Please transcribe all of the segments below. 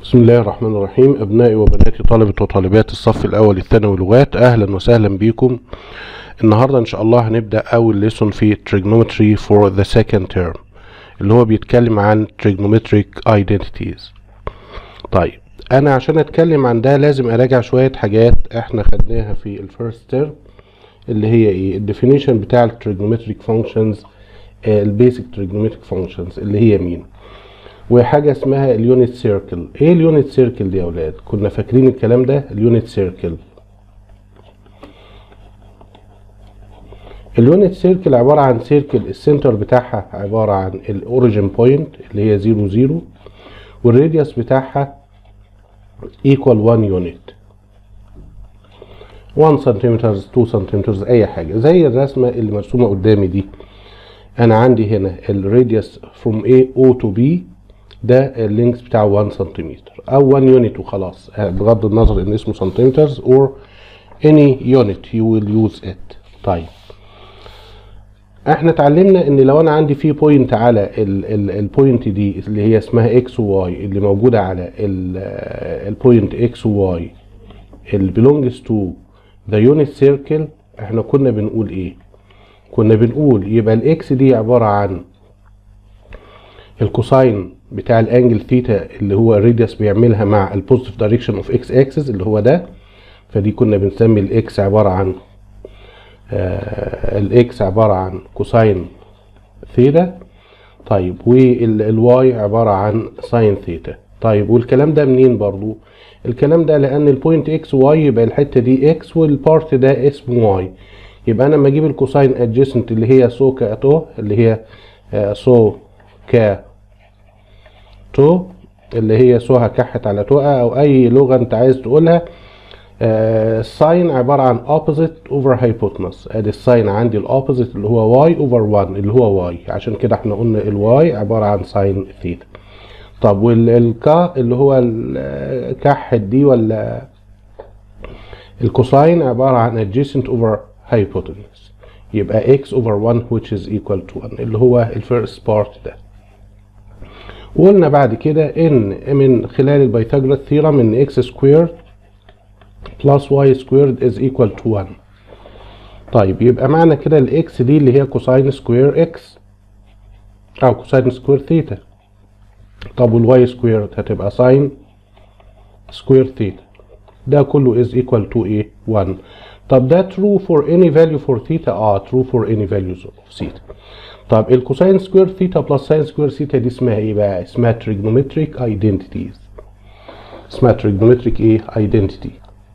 بسم الله الرحمن الرحيم أبنائي وبناتي طلبة وطالبات الصف الأول الثانوي لغات أهلا وسهلا بكم النهاردة إن شاء الله هنبدأ أول ليسون في Trigonometry for the second term اللي هو بيتكلم عن Trigonometric Identities طيب أنا عشان أتكلم عن ده لازم أراجع شوية حاجات إحنا خدناها في الفيرست تيرم اللي هي إيه الديفينيشن بتاع ال Trigonometric Functions البيسك Trigonometric Functions اللي هي مين وحاجه اسمها اليونت سيركل ايه اليونت سيركل دي يا اولاد كنا فاكرين الكلام ده اليونت سيركل اليونت سيركل عباره عن سيركل السنتر بتاعها عباره عن الاوريجين بوينت اللي هي 0 0 والراديوس بتاعها ايكوال 1 يونت 1 سنتيمتر 2 سنتيمتر اي حاجه زي الرسمه اللي مرسومه قدامي دي انا عندي هنا الراديوس from A O to B ده اللينكس بتاعه 1 سنتيمتر او 1 يونت وخلاص بغض النظر ان اسمه سنتيمترز or any unit you will use it طيب احنا اتعلمنا ان لو انا عندي في بوينت على البوينت دي اللي هي اسمها اكس وواي اللي موجوده على البوينت اكس وواي اللي belongs to the unit circle احنا كنا بنقول ايه كنا بنقول يبقى الاكس دي عباره عن الكوساين بتاع الانجل ثيتا اللي هو الراديوس بيعملها مع البوزيتيف دايركشن اوف اكس اكسس اللي هو ده فدي كنا بنسمي الاكس عباره عن آه الاكس عباره عن كوساين ثيتا طيب والواي عباره عن ساين ثيتا طيب والكلام ده منين برضو الكلام ده لان البوينت اكس واي يبقى الحته دي اكس والبارت ده اسمه واي يبقى انا لما اجيب الكوساين ادجيسنت اللي هي سو كاتو اللي هي آه سو ك تو اللي هي سوها كحت على توقع او اي لغه انت عايز تقولها الساين آه عباره عن opposite over hypotenuse ادي الساين عندي الاوبوزيت اللي هو y over 1 اللي هو y عشان كده احنا قلنا الواي عباره عن ساين ثيتا طب والكا اللي هو الكحت دي ولا الكوساين عباره عن adjacent over hypotenuse يبقى x over 1 which is equal to 1 اللي هو الفيرست بارت ده وقلنا بعد كده ان من خلال البيثاغورس ثيرم ان x squared plus y squared is equal to 1 طيب يبقى معنى كده الاكس دي اللي هي كوساين سكوير اكس او كوساين سكوير ثيتا طب والواي سكويرد هتبقى ساين سكوير ثيتا ده كله is equal to ايه 1 طب ده true for any value for theta اه true for any values of theta طب الكوساين سكوير ثيتا بلس ساين سكوير ثيتا دي اسمها ايه بقى اسمها trigonometric identities اسمها trigonometric ايه identity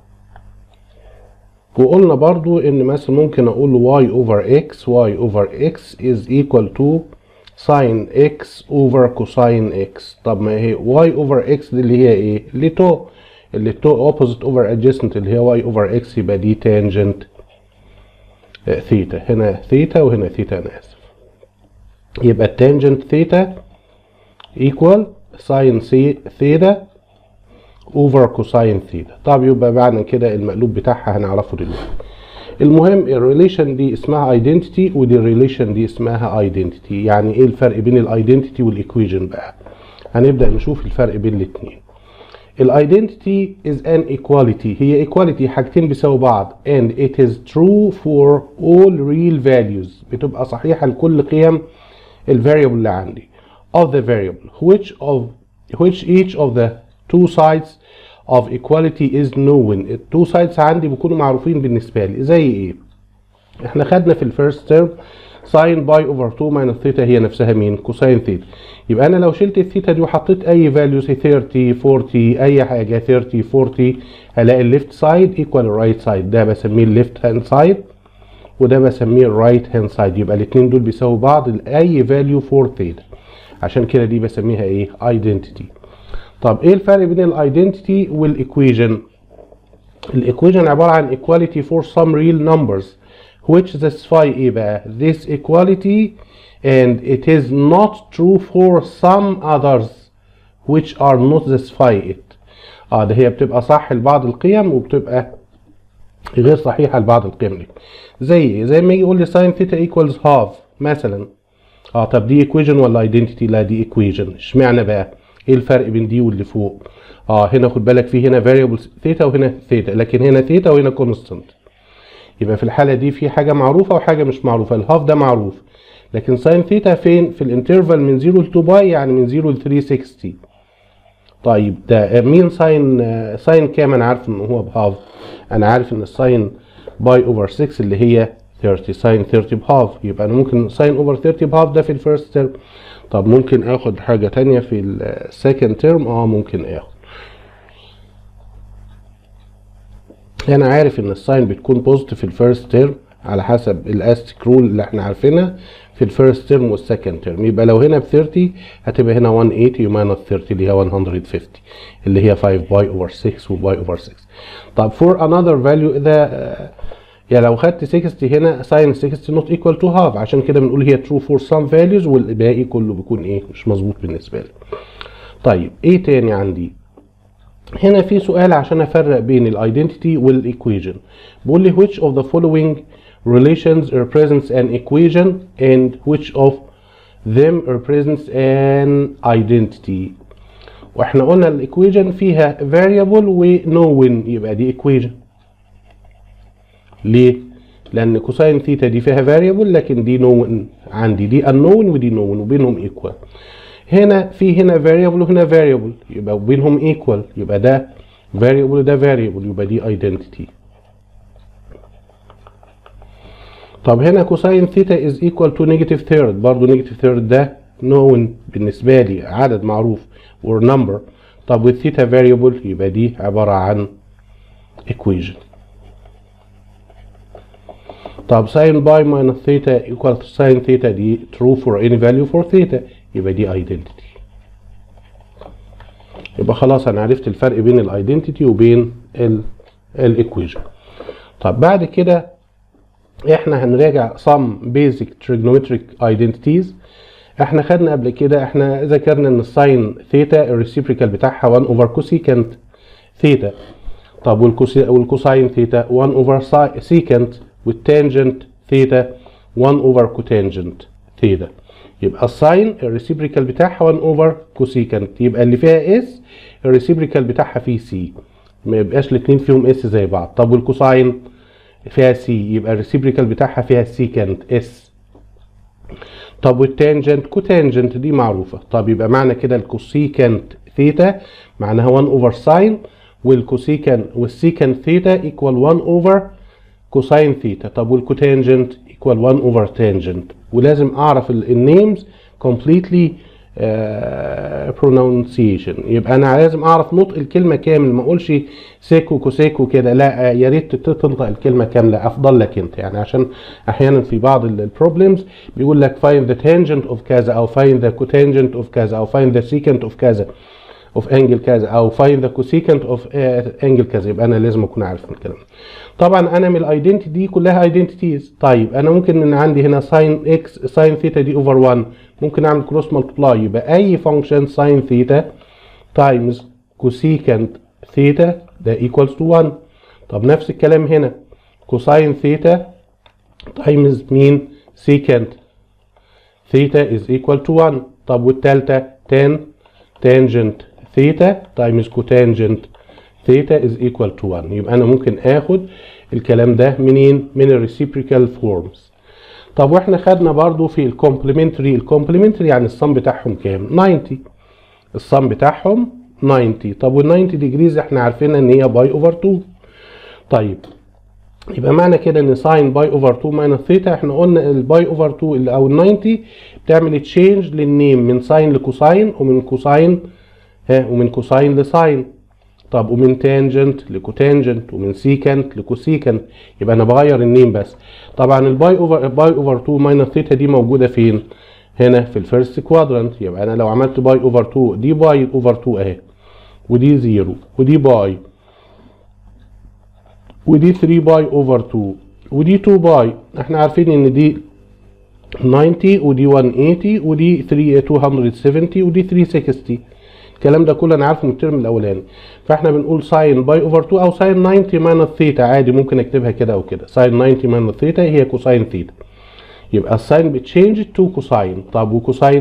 وقلنا برضو ان مثلا ممكن اقول y over x y over x is equal to sin x over cosine x طب ما هي y over x دي اللي هي ايه اللي تو اللي تو opposite over adjacent اللي هي y over x يبقى دي tangent ثيتا هنا ثيتا وهنا ثيتا انا اسف يبقى التانجنت ثيتا equal ساين سي ثيتا اوفر كوساين ثيتا طب يبقى معنى كده المقلوب بتاعها هنعرفه دلوقتي المهم الريليشن دي اسمها ايدنتيتي ودي الريليشن دي اسمها ايدنتيتي يعني ايه الفرق بين الايدنتيتي والايكويجن بقى هنبدا نشوف الفرق بين الاثنين الايدنتيتي is an equality هي equality حاجتين بيساوي بعض and it is true for all real values بتبقى صحيحه لكل قيم الفاريبل اللي عندي of the variable which of which each of the two sides of equality is known التو sides عندي بيكونوا معروفين بالنسبه لي زي ايه احنا خدنا في الفيرست تيرم ساين باي اوفر 2 ماينس ثيتا هي نفسها مين كوساين ثيتا يبقى انا لو شلت الثيتا دي وحطيت اي فاليو زي 30 40 اي حاجه 30 40 هلاقي الليفت سايد ايكوال الرايت سايد ده بسميه الليفت هاند سايد وده بسميه الرايت هاند سايد يبقى الاثنين دول بيساووا بعض لاي فاليو فور ثيتا عشان كده دي بسميها ايه ايدنتيتي طب ايه الفرق بين الايدنتيتي والايكويجن الايكويجن عباره عن equality for some real numbers which satisfy ايه بقى this equality and it is not true for some others which are not satisfy it اه ده هي بتبقى صح لبعض القيم وبتبقى غير صحيحه لبعض القيم دي زي ايه زي ما يجي يقول لي sin theta equals half مثلا اه طب دي equation ولا identity لا دي equation اشمعنى بقى ايه الفرق بين دي واللي فوق اه هنا خد بالك في هنا variable ثيتا وهنا ثيتا لكن هنا ثيتا وهنا كونستانت يبقى في الحاله دي في حاجه معروفه وحاجه مش معروفه الهاف ده معروف لكن ساين ثيتا فين في الانترفال من 0 ل 2 باي يعني من 0 ل 360 طيب ده مين ساين ساين كام انا عارف ان هو بهاف انا عارف ان الساين باي اوفر 6 اللي هي 30 ساين 30 بهاف يبقى انا ممكن ساين اوفر 30 بهاف ده في الفيرست ترم طب ممكن اخد حاجه تانية في السكند ترم اه ممكن اخد انا عارف ان الساين بتكون بوزيتيف في الفيرست ترم على حسب الاستيك رول اللي احنا عارفينها في الفيرست ترم والسكند ترم يبقى لو هنا ب 30 هتبقى هنا 180 ماينس 30 اللي هي 150 اللي هي 5 باي اوفر 6 وباي اوفر 6 طب فور انذر فاليو اذا يعني لو خدت 60 هنا ساين 60 نوت ايكوال تو هاف عشان كده بنقول هي ترو فور سام فاليوز والباقي كله بيكون ايه مش مظبوط بالنسبه لي طيب ايه تاني عندي هنا في سؤال عشان افرق بين الايدنتيتي والايكويجن بيقول لي which of the following relations represents an equation and which of them represents an identity واحنا قلنا الايكويجن فيها variable و known يبقى دي equation ليه لان كوساين ثيتا دي فيها variable لكن دي known عندي دي unknown ودي known وبينهم equal هنا في هنا variable وهنا variable يبقى بينهم equal يبقى ده variable وده variable يبقى دي identity طب هنا كوساين ثيتا is equal to negative third برضو negative third ده known بالنسبة لي عدد معروف or number طب والثيتا variable يبقى دي عبارة عن equation طب ساين باي minus ثيتا equal to ساين ثيتا دي true for any value for ثيتا يبقى دي identity يبقى خلاص انا عرفت الفرق بين الايدنتيتي وبين الايكويشن طب بعد كده احنا هنراجع some basic trigonometric identities احنا خدنا قبل كده احنا ذكرنا ان الساين ثيتا الريسيبريكال بتاعها 1 اوفر كوسيكنت ثيتا طب والكوسي والكوساين ثيتا 1 اوفر سيكنت والتانجنت ثيتا 1 اوفر كوتانجنت ثيتا يبقى الساين الريسيبريكال بتاعها 1 اوفر كوسيكنت يبقى اللي فيها اس الريسيبريكال بتاعها فيه سي ما يبقاش الاثنين فيهم اس زي بعض طب والكوساين فيها سي يبقى الريسيبريكال بتاعها فيها سيكنت اس طب والتانجنت كوتانجنت دي معروفه طب يبقى معنى كده الكوسيكنت ثيتا معناها 1 اوفر ساين والكوسيكن والسيكنت ثيتا ايكوال 1 اوفر كوساين ثيتا طب والكوتانجنت ايكوال 1 اوفر تانجنت ولازم اعرف النيمز completely برونونسيشن يبقى انا لازم اعرف نطق الكلمه كامل ما اقولش سيكو كوسيكو كده لا يا ريت تنطق الكلمه كامله افضل لك انت يعني عشان احيانا في بعض البروبلمز بيقول لك find the tangent of كذا او find the cotangent of كذا او find the secant of كذا اوف انجل كذا او find the cosecant of انجل كذا يبقى انا لازم اكون عارف من الكلام طبعا انا من الايدنتي دي كلها ايدنتيتيز طيب انا ممكن من عندي هنا ساين اكس ساين ثيتا دي اوفر 1 ممكن اعمل كروس ملتبلاي يبقى اي فانكشن ساين ثيتا تايمز كوسيكانت ثيتا ده ايكوالز تو 1 طب نفس الكلام هنا كوساين ثيتا تايمز مين سيكانت ثيتا از ايكوال تو 1 طب والثالثه تان تانجنت ثيتا تايمز كوتانجنت ثيتا از ايكوال تو 1 يبقى انا ممكن اخد الكلام ده منين من الريسيبريكال فورمز طب واحنا خدنا برضو في الكومبلمنتري الكومبلمنتري يعني الصم بتاعهم كام 90 الصم بتاعهم 90 طب وال 90 ديجريز احنا عارفين ان هي باي اوفر 2 طيب يبقى معنى كده ان ساين باي اوفر 2 ماينس ثيتا احنا قلنا الباي اوفر 2 او ال 90 بتعمل تشينج للنيم من ساين لكوساين ومن كوساين ها ومن كوساين لساين طب ومن تانجنت لكوتانجنت ومن سيكنت لكوسيكنت يبقى انا بغير النيم بس طبعا الباي اوفر باي اوفر 2 ماينس ثيتا دي موجوده فين هنا في الفيرست كوادرانت يبقى انا لو عملت باي اوفر 2 دي باي اوفر 2 اهي ودي زيرو ودي باي ودي 3 باي اوفر 2 ودي 2 باي احنا عارفين ان دي 90 ودي 180 ودي 3 270 ودي 360 الكلام ده كله انا عارفه من الترم الاولاني فاحنا بنقول ساين باي اوفر 2 او ساين 90 ماينس ثيتا عادي ممكن اكتبها كده او كده ساين 90 ماينس ثيتا هي كوساين ثيتا يبقى الساين بتشينج تو كوساين طب وكوساين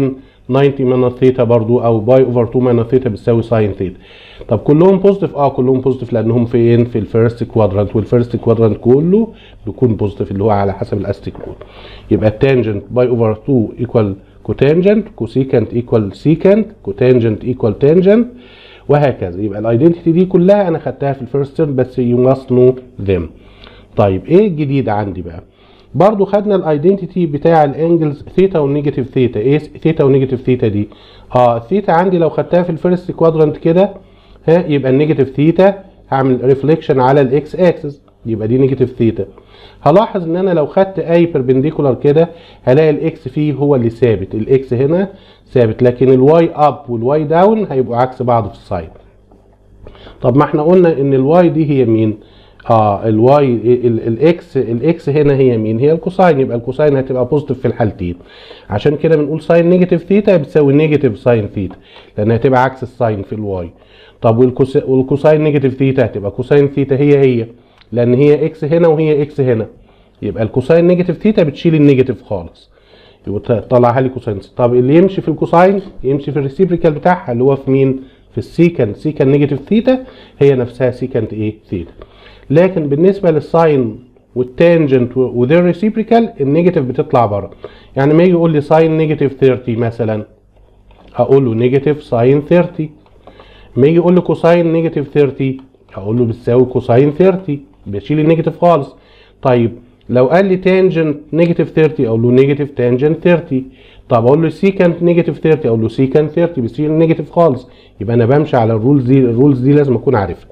90 ماينس ثيتا برضو او باي اوفر 2 ماينس ثيتا بتساوي ساين ثيتا طب كلهم بوزيتيف اه كلهم بوزيتيف لانهم فين في الفيرست كوادرانت والفيرست كوادرانت كله بيكون بوزيتيف اللي هو على حسب الاستيك كود يبقى التانجنت باي اوفر 2 ايكوال كوتانجنت كوسيكنت ايكوال سيكنت كوتانجنت ايكوال تانجنت وهكذا يبقى الايدنتيتي دي كلها انا خدتها في الفيرست تيرم بس يو ماست نو ذيم طيب ايه الجديد عندي بقى برضو خدنا الايدنتيتي بتاع الانجلز ثيتا والنيجاتيف ثيتا ايه ثيتا والنيجاتيف ثيتا دي اه الثيتا عندي لو خدتها في الفيرست كوادرانت كده ها يبقى النيجاتيف ثيتا هعمل ريفليكشن على الاكس اكسس يبقى دي نيجاتيف ثيتا هلاحظ ان انا لو خدت اي بيربنديكولار كده هلاقي الاكس فيه هو اللي ثابت الاكس هنا ثابت لكن الواي اب والواي داون هيبقوا عكس بعض في الساين طب ما احنا قلنا ان الواي دي هي مين اه الواي الاكس الاكس هنا هي مين هي الكوساين يبقى الكوساين هتبقى بوزيتيف في الحالتين عشان كده بنقول ساين نيجاتيف ثيتا بتساوي نيجاتيف ساين ثيتا لان هتبقى عكس الساين في الواي طب والكوساين نيجاتيف ثيتا هتبقى كوساين ثيتا هي هي لان هي اكس هنا وهي اكس هنا يبقى الكوساين نيجاتيف ثيتا بتشيل النيجاتيف خالص يبقى طلعها لي كوساين طب اللي يمشي في الكوساين يمشي في الريسيبريكال بتاعها اللي هو في مين في السيكنت سيكنت نيجاتيف ثيتا هي نفسها سيكنت ايه ثيتا لكن بالنسبه للساين والتانجنت وذير ريسيبريكال النيجاتيف بتطلع بره يعني ما يجي يقول لي ساين نيجاتيف 30 مثلا هقول له نيجاتيف ساين 30 ما يجي يقول لي كوساين نيجاتيف 30 هقول له بتساوي كوساين 30 بشيل النيجاتيف خالص طيب لو قال لي تانجنت نيجاتيف 30 اقول له نيجاتيف تانجنت 30 طب اقول له سيكنت نيجاتيف 30 اقول له سيكنت 30 بيشيل النيجاتيف خالص يبقى انا بمشي على الرولز دي الرولز دي لازم اكون عارفها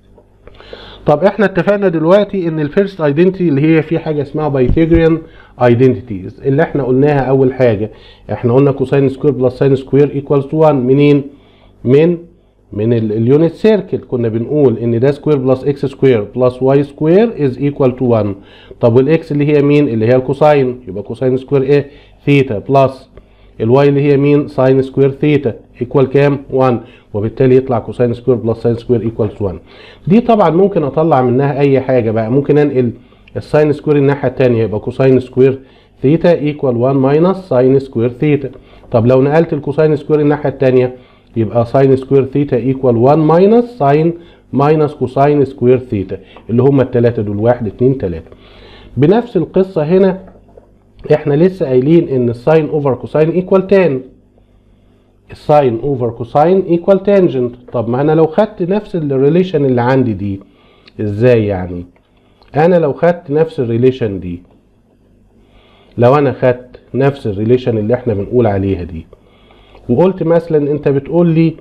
طب احنا اتفقنا دلوقتي ان الفيرست ايدنتيتي اللي هي في حاجه اسمها بايثاغوريان ايدنتيتيز اللي احنا قلناها اول حاجه احنا قلنا كوساين سكوير بلس ساين سكوير ايكوالز تو 1 منين من من اليونت سيركل كنا بنقول ان ده سكوير بلس اكس سكوير بلس واي سكوير از ايكوال تو 1 طب والاكس اللي هي مين اللي هي الكوساين يبقى كوساين سكوير ايه ثيتا بلس الواي اللي هي مين ساين سكوير ثيتا ايكوال كام 1 وبالتالي يطلع كوساين سكوير بلس ساين سكوير ايكوال 1 دي طبعا ممكن اطلع منها اي حاجه بقى ممكن انقل الساين سكوير الناحيه الثانيه يبقى كوساين سكوير ثيتا ايكوال 1 ماينس ساين سكوير ثيتا طب لو نقلت الكوساين سكوير الناحيه الثانيه يبقى ساين سكوير ثيتا ايكوال 1 ماينس ساين ماينس كوساين سكوير ثيتا اللي هم الثلاثه دول 1 2 3 بنفس القصه هنا احنا لسه قايلين ان الساين اوفر كوساين ايكوال تان الساين اوفر كوساين ايكوال تانجنت طب ما انا لو خدت نفس الريليشن اللي عندي دي ازاي يعني انا لو خدت نفس الريليشن دي لو انا خدت نفس الريليشن اللي احنا بنقول عليها دي وقلت مثلا انت بتقول لي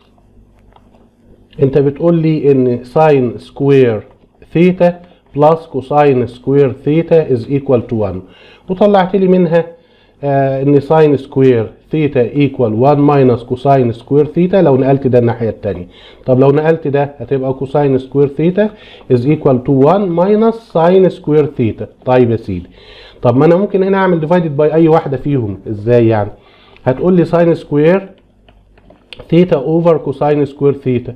انت بتقول لي ان ساين سكوير ثيتا بلس كوساين سكوير ثيتا از ايكوال تو 1 وطلعت لي منها آه ان ساين سكوير ثيتا ايكوال 1 ماينس كوساين سكوير ثيتا لو نقلت ده الناحيه الثانيه طب لو نقلت ده هتبقى كوساين سكوير ثيتا از ايكوال تو 1 ماينس ساين سكوير ثيتا طيب يا سيدي طب ما انا ممكن هنا اعمل ديفايدد باي اي واحده فيهم ازاي يعني هتقول لي ساين سكوير ثيتا اوفر كوساين سكوير ثيتا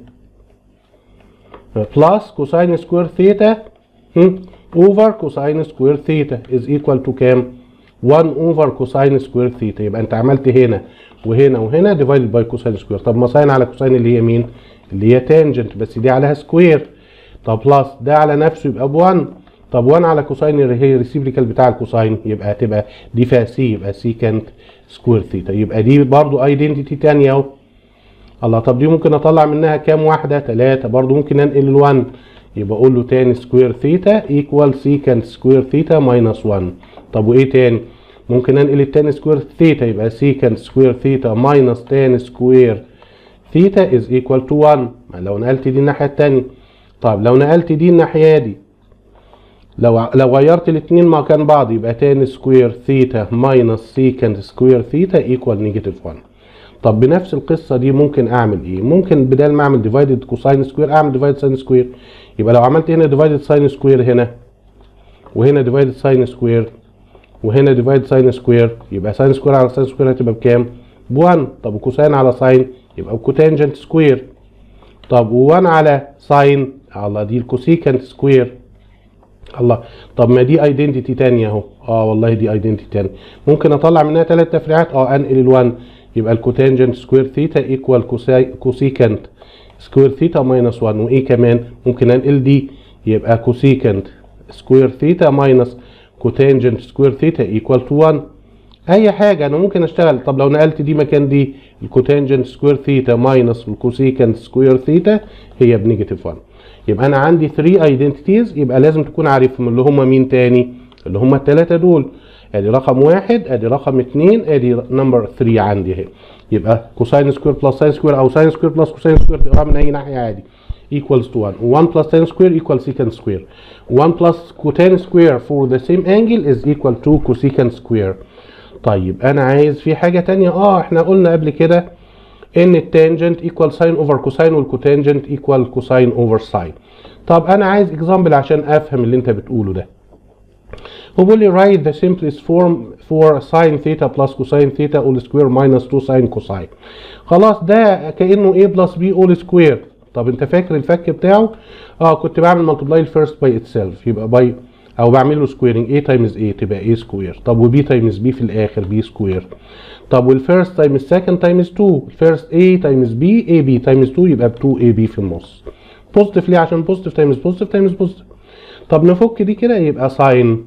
بلس كوساين سكوير ثيتا اوفر كوساين سكوير ثيتا از ايكوال تو كام 1 اوفر كوساين سكوير ثيتا يبقى انت عملت هنا وهنا وهنا ديفايدد باي كوساين سكوير طب ما ساين على كوساين اللي هي مين اللي هي تانجنت بس دي عليها سكوير طب بلس ده على نفسه يبقى ب 1 طب 1 على كوساين اللي هي الريسيبريكال بتاع الكوساين يبقى هتبقى دي فيها سي يبقى سيكنت سكوير ثيتا يبقى دي برضو ايدنتيتي تانية اهو الله طب دي ممكن اطلع منها كام واحده ثلاثه برضو ممكن انقل ال1 يبقى اقول له تاني سكوير ثيتا ايكوال سيكنت سكوير ثيتا ماينس 1 طب وايه تاني ممكن انقل التاني سكوير ثيتا يبقى سيكنت سكوير ثيتا ماينس تاني سكوير ثيتا از ايكوال تو 1 لو نقلت دي الناحيه الثانيه طب لو نقلت دي الناحيه دي لو لو غيرت الاثنين مكان بعض يبقى تاني سكوير ثيتا ماينس سيكنت سكوير ثيتا ايكوال نيجاتيف 1 طب بنفس القصه دي ممكن اعمل ايه ممكن بدل ما اعمل ديفايدد كوساين سكوير اعمل ديفايدد ساين سكوير يبقى لو عملت هنا ديفايدد ساين سكوير هنا وهنا ديفايدد ساين سكوير وهنا ديفايد ساين سكوير يبقى ساين سكوير على ساين سكوير هتبقى بكام؟ ب 1 طب وكوساين على ساين يبقى بكوتانجنت سكوير طب و1 على ساين الله دي الكوسيكنت سكوير الله طب ما دي ايدنتيتي تانية اهو اه والله دي ايدنتيتي تانية ممكن اطلع منها ثلاث تفريعات اه انقل ال1 يبقى الكوتانجنت سكوير ثيتا ايكوال كوسيكنت سكوير ثيتا ماينس 1 وايه كمان ممكن انقل دي يبقى كوسيكنت سكوير ثيتا ماينس كوتانجنت سكوير ثيتا ايكوال تو 1 اي حاجه انا ممكن اشتغل طب لو نقلت دي مكان دي الكوتانجنت سكوير ثيتا ماينس الكوسيكنت سكوير ثيتا هي بنيجاتيف 1 يبقى انا عندي 3 ايدنتيتيز يبقى لازم تكون عارفهم اللي هم مين تاني اللي هم الثلاثه دول ادي رقم واحد ادي رقم اتنين ادي نمبر 3 عندي اهي يبقى كوساين سكوير بلس ساين سكوير او ساين سكوير بلس كوساين سكوير تقراها من اي ناحيه عادي equals to 1 1 plus tan square equals secant square 1 plus cotan square for the same angle is equal to cosecant square طيب انا عايز في حاجه تانية اه احنا قلنا قبل كده ان التانجنت equal ساين اوفر كوساين والكوتانجنت equal كوساين اوفر ساين طب انا عايز اكزامبل عشان افهم اللي انت بتقوله ده هو بيقول لي write the simplest form for sin theta plus cosine theta all square minus 2 sin cosine خلاص ده كانه a plus b all square طب انت فاكر الفك بتاعه اه كنت بعمل ملتبلاي الفيرست باي اتسيلف يبقى باي او بعمل له سكويرنج a تايمز a تبقى a سكوير طب وb تايمز b في الاخر b سكوير طب والفيرست تايمز سكند تايمز 2 الفيرست a تايمز b ab تايمز 2 يبقى ب 2 ab في النص بوزيتيف ليه عشان بوزيتيف تايمز بوزيتيف تايمز بوزيتيف طب نفك دي كده يبقى ساين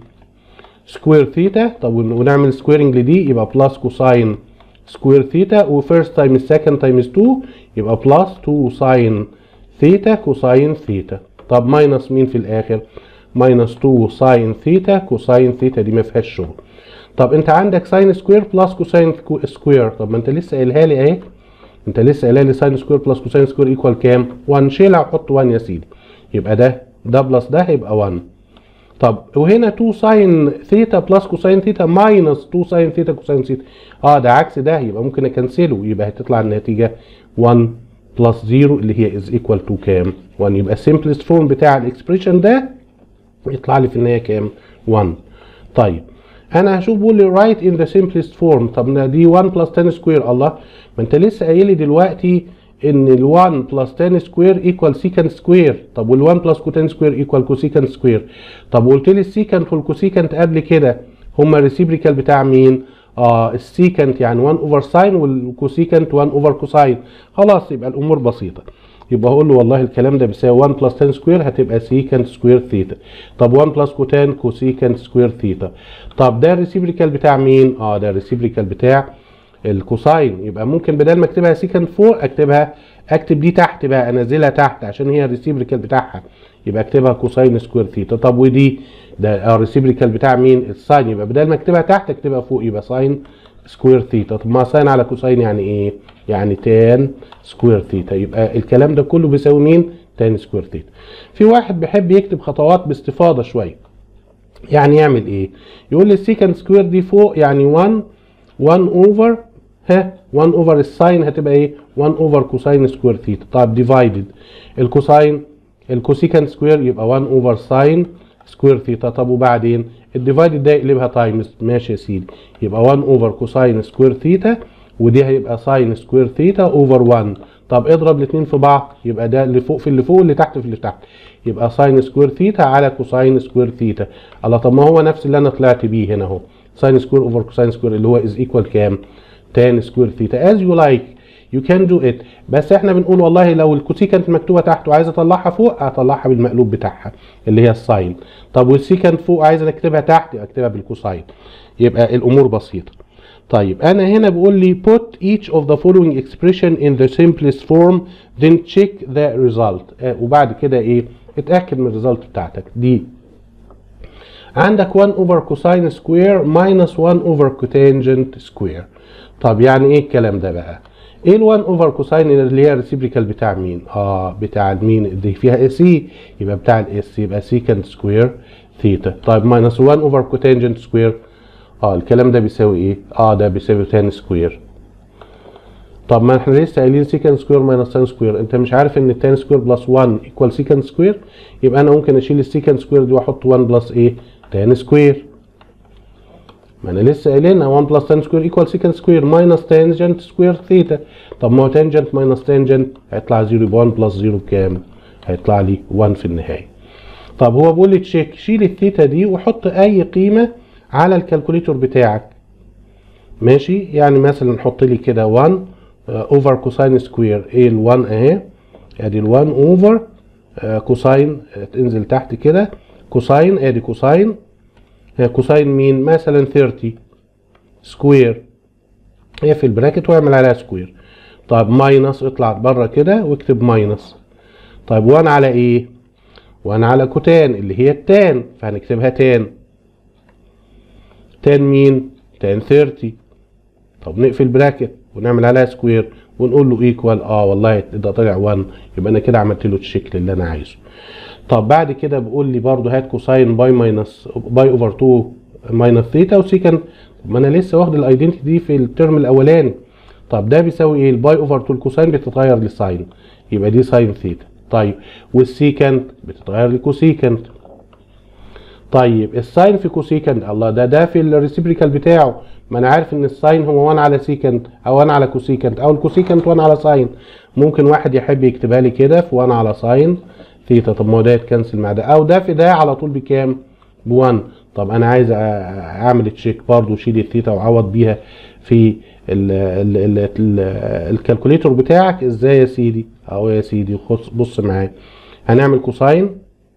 سكوير ثيتا طب ونعمل سكويرنج لدي يبقى بلس كوساين سكوير ثيتا وفيرست تايمز سكند تايمز 2 يبقى بلس 2 ساين ثيتا كوساين ثيتا طب ماينس مين في الاخر ماينس 2 ساين ثيتا كوساين ثيتا دي ما فيهاش شغل طب انت عندك ساين سكوير بلس كوساين سكوير طب ما انت لسه قايلها لي اهي انت لسه قايلها لي ساين سكوير بلس كوساين سكوير ايكوال كام 1 شيلها وحط 1 يا سيدي يبقى ده ده بلس ده هيبقى 1 طب وهنا 2 ساين ثيتا بلس كوساين ثيتا ماينس 2 ساين ثيتا كوساين ثيتا اه ده عكس ده يبقى ممكن اكنسله يبقى هتطلع النتيجه 1 بلس 0 اللي هي از ايكوال تو كام 1 يبقى السمبلست فورم بتاع الاكسبريشن ده يطلع لي في النهايه كام 1 طيب انا هشوف بيقول لي رايت ان ذا simplest فورم طب دي 1 بلس 10 سكوير الله ما انت لسه قايل لي دلوقتي ان ال 1 بلس 10 سكوير ايكوال سيكنت سكوير طب وال 1 بلس كوتان سكوير ايكوال كوسيكنت سكوير طب وقلت لي السيكنت والكوسيكنت قبل كده هما الريسيبريكال بتاع مين؟ اه السيكنت يعني 1 اوفر ساين والكوسيكنت 1 اوفر كوساين خلاص يبقى الامور بسيطه يبقى هقول له والله الكلام ده بيساوي 1 بلس 10 سكوير هتبقى سيكنت سكوير ثيتا طب 1 بلس كوتان كوسيكنت سكوير ثيتا طب ده الريسيبريكال بتاع مين؟ اه ده الريسيبريكال بتاع الكوساين يبقى ممكن بدل ما اكتبها سيكنت فوق اكتبها اكتب دي تحت بقى انزلها تحت عشان هي الريسيبريكال بتاعها يبقى اكتبها كوساين سكوير ثيتا طب ودي ده الريسيبريكال بتاع مين الساين يبقى بدل ما اكتبها تحت اكتبها فوق يبقى ساين سكوير ثيتا طب ما ساين على كوساين يعني ايه يعني تان سكوير ثيتا يبقى الكلام ده كله بيساوي مين تان سكوير ثيتا في واحد بيحب يكتب خطوات باستفاضه شويه يعني يعمل ايه يقول لي السيكند سكوير دي فوق يعني 1 1 اوفر ها 1 اوفر الساين هتبقى ايه 1 اوفر كوساين سكوير ثيتا طيب ديفايدد الكوساين الكوسيكنت سكوير يبقى 1 اوفر ساين سكوير ثيتا طب وبعدين الديفايدد ده يقلبها تايمز ماشي يا سيدي يبقى 1 اوفر كوساين سكوير ثيتا ودي هيبقى ساين سكوير ثيتا اوفر 1 طب اضرب الاثنين في بعض يبقى ده اللي فوق في اللي فوق واللي تحت في اللي تحت يبقى ساين سكوير ثيتا على كوساين سكوير ثيتا الله طب ما هو نفس اللي انا طلعت بيه هنا اهو ساين سكوير اوفر كوساين سكوير اللي هو از ايكوال كام تان سكوير ثيتا as you like you can do it بس احنا بنقول والله لو الكوسيكنت مكتوبه تحت وعايز اطلعها فوق هطلعها بالمقلوب بتاعها اللي هي الساين طب والسيكنت فوق عايز اكتبها تحت اكتبها بالكوساين يبقى الامور بسيطه طيب انا هنا بقول لي put each of the following expression in the simplest form then check the result آه وبعد كده ايه اتاكد من الريزلت بتاعتك دي عندك 1 over cosine square minus 1 over cotangent square طب يعني ايه الكلام ده بقى ايه ال 1 اوفر كوساين اللي هي الريسيبريكال بتاع مين اه بتاع المين دي فيها سي يبقى بتاع الاس يبقى سيكند سكوير ثيتا طيب ماينس 1 اوفر كوتانجنت سكوير اه الكلام ده بيساوي ايه اه ده بيساوي تان سكوير طب ما احنا لسه قايلين سيكند سكوير ماينس تان سكوير انت مش عارف ان التان سكوير بلس 1 ايكوال سيكند سكوير يبقى انا ممكن اشيل السيكند سكوير دي واحط 1 بلس ايه تان سكوير ما انا لسه قايلينها 1 بلس تان سكوير ايكوال سيكند سكوير ماينس تانجنت سكوير ثيتا طب ما هو تانجنت ماينس تانجنت هيطلع 0 ب 1 بلس 0 بكام؟ هيطلع لي 1 في النهايه. طب هو بيقول لي تشيك شيل الثيتا دي وحط اي قيمه على الكالكوليتور بتاعك. ماشي يعني مثلا نحط لي كده 1 اوفر كوساين سكوير ايه ال 1 اهي ادي ال 1 اوفر كوساين تنزل تحت كده كوساين ادي كوساين آه، كوساين مين مثلا 30 سكوير هي في البراكت واعمل عليها سكوير طيب ماينس اطلع بره كده واكتب ماينس طيب 1 على ايه 1 على كوتان اللي هي التان فهنكتبها تان تان مين تان 30 طب نقفل براكت ونعمل عليها سكوير ونقول له ايكوال اه والله ده طلع 1 يبقى انا كده عملت له الشكل اللي انا عايزه طب بعد كده بيقول لي برضو هات كوساين باي ماينس باي اوفر 2 ماينس ثيتا وسيكند طب ما انا لسه واخد الايدنتي دي في الترم الاولاني طب ده بيساوي ايه الباي اوفر 2 الكوساين بتتغير لساين يبقى دي ساين ثيتا طيب والسيكند بتتغير لكوسيكند طيب الساين في كوسيكند الله ده ده في الريسيبريكال بتاعه ما انا عارف ان الساين هو 1 على سيكند او 1 على كوسيكند او الكوسيكند 1 على ساين ممكن واحد يحب يكتبها لي كده في 1 على ساين ثيتا طب ما هو ده يتكنسل مع ده او ده في ده على طول بكام ب 1 طب انا عايز أ- اعمل تشيك برضه شيل الثيتا وعوض بيها في ال ال ال ال الكالكوليتور بتاعك ازاي يا سيدي اهو يا سيدي خص بص معايا هنعمل كوساين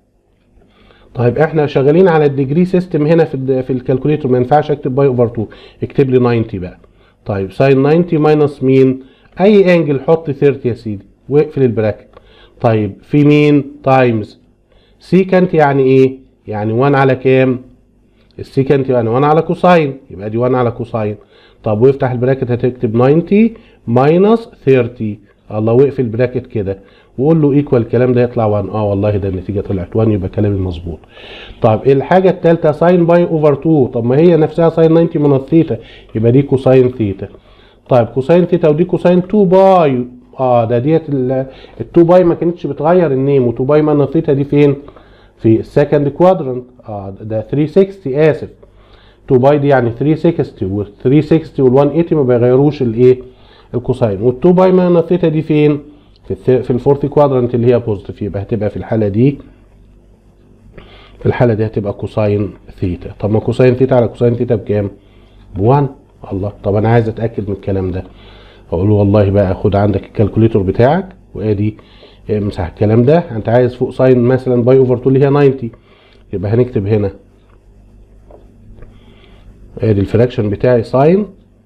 طيب احنا شغالين على الديجري سيستم هنا في ال في الكالكوليتور ما ينفعش اكتب باي اوفر 2 اكتب لي 90 بقى طيب ساين 90 ماينس مين اي انجل حط 30 يا سيدي واقفل البراكت طيب في مين تايمز سيكنت يعني ايه يعني 1 على كام السيكنت يعني 1 على كوساين يبقى دي 1 على كوساين طب وافتح البراكت هتكتب 90 ماينس 30 الله واقفل البراكت كده وقول له ايكوال الكلام ده يطلع 1 اه والله ده النتيجه طلعت 1 يبقى كلامي مظبوط طب الحاجه الثالثه ساين باي اوفر 2 طب ما هي نفسها ساين 90 من ثيتا يبقى دي كوساين ثيتا طيب كوساين ثيتا ودي كوساين 2 باي اه ده ديت ال 2 باي ما كانتش بتغير النيم و2 باي من ثيتا دي فين في السكند كوادرنت اه ده 360 اسف 2 باي دي يعني 360 وال 360 وال 180 ما بيغيروش الايه الكوساين وال 2 باي من ثيتا دي فين في الث... في الفورث كوادرنت اللي هي بوزيتيف يبقى هتبقى في الحاله دي في الحاله دي هتبقى كوساين ثيتا طب ما كوساين ثيتا على كوساين ثيتا بكام ب 1 الله طب انا عايز اتاكد من الكلام ده اقول له والله بقى خد عندك الكالكوليتور بتاعك وادي امسح الكلام ده انت عايز فوق ساين مثلا باي اوفر 2 اللي هي 90 يبقى هنكتب هنا ادي الفراكشن بتاعي ساين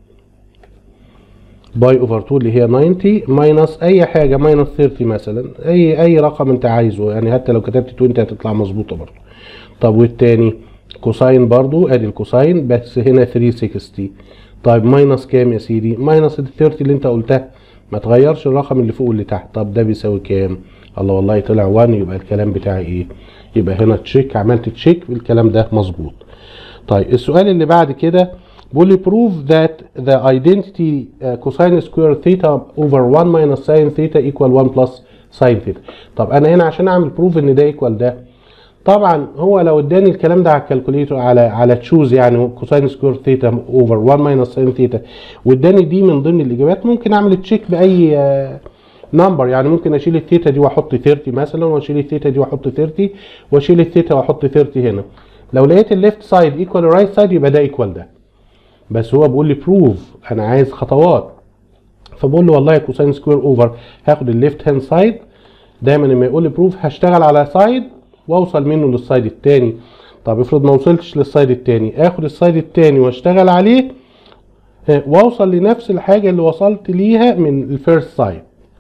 باي اوفر 2 اللي هي 90 ماينس اي حاجه ماينس 30 مثلا اي اي رقم انت عايزه يعني حتى لو كتبت 20 هتطلع مظبوطه برضه طب والتاني كوساين برضو ادي الكوساين بس هنا 360 طيب ماينس كام يا سيدي ماينس ال 30 اللي انت قلتها ما تغيرش الرقم اللي فوق واللي تحت طب ده بيساوي كام الله والله طلع 1 يبقى الكلام بتاعي ايه يبقى هنا تشيك عملت تشيك الكلام ده مظبوط طيب السؤال اللي بعد كده بيقول لي prove that the identity uh, cosine square theta over 1 minus sin theta equal 1 plus sin theta طب انا هنا عشان اعمل proof ان ده equal ده طبعا هو لو اداني الكلام ده على الكالكوليتور على على تشوز يعني كوساين سكوير ثيتا اوفر 1 ماينس ساين ثيتا واداني دي من ضمن الاجابات ممكن اعمل تشيك باي نمبر يعني ممكن اشيل الثيتا دي واحط 30 مثلا واشيل الثيتا دي واحط 30 واشيل الثيتا واحط 30 هنا لو لقيت الليفت سايد ايكوال الرايت سايد يبقى ده ايكوال ده بس هو بيقول لي بروف انا عايز خطوات فبقول له والله كوساين سكوير اوفر هاخد الليفت هاند سايد دايما لما يقول لي بروف هشتغل على سايد واوصل منه للسايد التاني طب افرض ما وصلتش للسايد التاني اخد السايد التاني واشتغل عليه اه، واوصل لنفس الحاجه اللي وصلت ليها من الفيرست سايد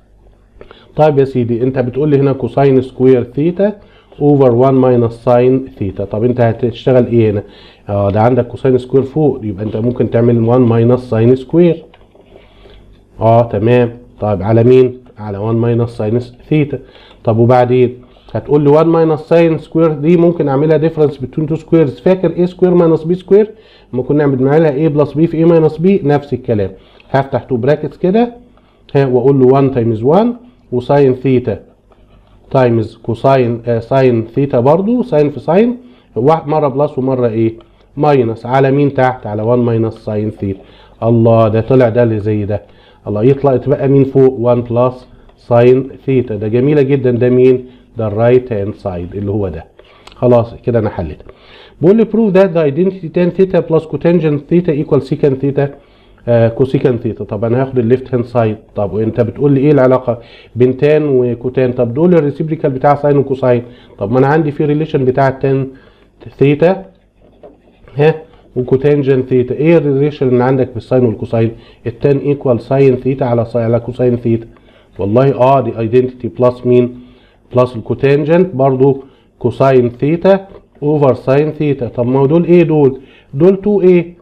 طيب يا سيدي انت بتقول لي هنا كوساين سكوير ثيتا اوفر 1 ماينس ساين ثيتا طب انت هتشتغل ايه هنا اه ده عندك كوساين سكوير فوق يبقى انت ممكن تعمل 1 ماينس ساين سكوير اه تمام طيب على مين على 1 ماينس ساينس ثيتا طب وبعدين هتقول لي 1 ماينس ساين سكوير دي ممكن اعملها ديفرنس بين تو سكويرز فاكر ايه سكوير ماينس بي سكوير ممكن نعمل نعملها ايه بلس بي في ايه ماينس بي نفس الكلام هفتح تو براكتس كده ها واقول له 1 تايمز 1 وساين ثيتا تايمز كوساين آه ساين ثيتا برضو ساين في ساين واحد مره بلس ومره ايه ماينس على مين تحت على 1 ماينس ساين ثيتا الله ده طلع ده اللي زي ده الله يطلع تبقى مين فوق 1 بلس ساين ثيتا ده جميله جدا ده مين ده الرايت هاند سايد اللي هو ده خلاص كده انا حليت بقول لي prove that the identity tan theta plus cotangent theta equal secant theta آه كوسيكان ثيتا طب انا هاخد الليفت هاند سايد طب وانت بتقول لي ايه العلاقه بين تان وكوتان طب دول الريسيبريكال بتاع ساين وكوساين طب ما انا عندي في ريليشن بتاع التان ثيتا ها وكوتانجن ثيتا ايه الريليشن اللي عندك بالساين والكوساين التان ايكوال ساين ثيتا على ساين على كوساين ثيتا والله اه دي ايدنتيتي بلس مين بلس الكوتانجنت برضو كوساين ثيتا اوفر ساين ثيتا طب ما هو دول ايه دول دول 2 ايه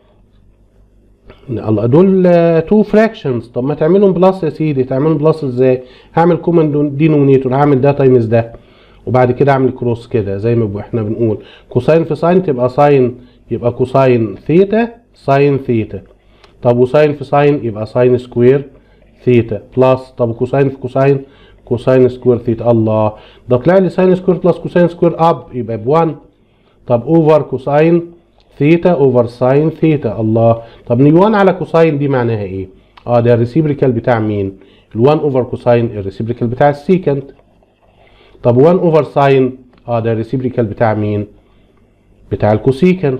الله دول 2 فراكشنز طب ما تعملهم بلس يا سيدي تعملهم بلس ازاي هعمل كومن دينومينيتور هعمل ده تايمز ده وبعد كده اعمل كروس كده زي ما احنا بنقول كوساين في ساين تبقى ساين يبقى كوساين ثيتا ساين ثيتا طب وساين في ساين يبقى ساين سكوير ثيتا بلس طب كوساين في كوساين كوساين سكوير ثيتا الله ده طلع لي ساين سكوير بلس كوساين سكوير اب يبقى ب 1 طب اوفر كوساين ثيتا اوفر ساين ثيتا الله طب نيجي 1 على كوساين دي معناها ايه؟ اه ده الريسيبريكال بتاع مين؟ ال 1 اوفر كوساين الريسيبريكال بتاع السيكنت طب 1 اوفر ساين اه ده الريسيبريكال بتاع مين؟ بتاع الكوسيكنت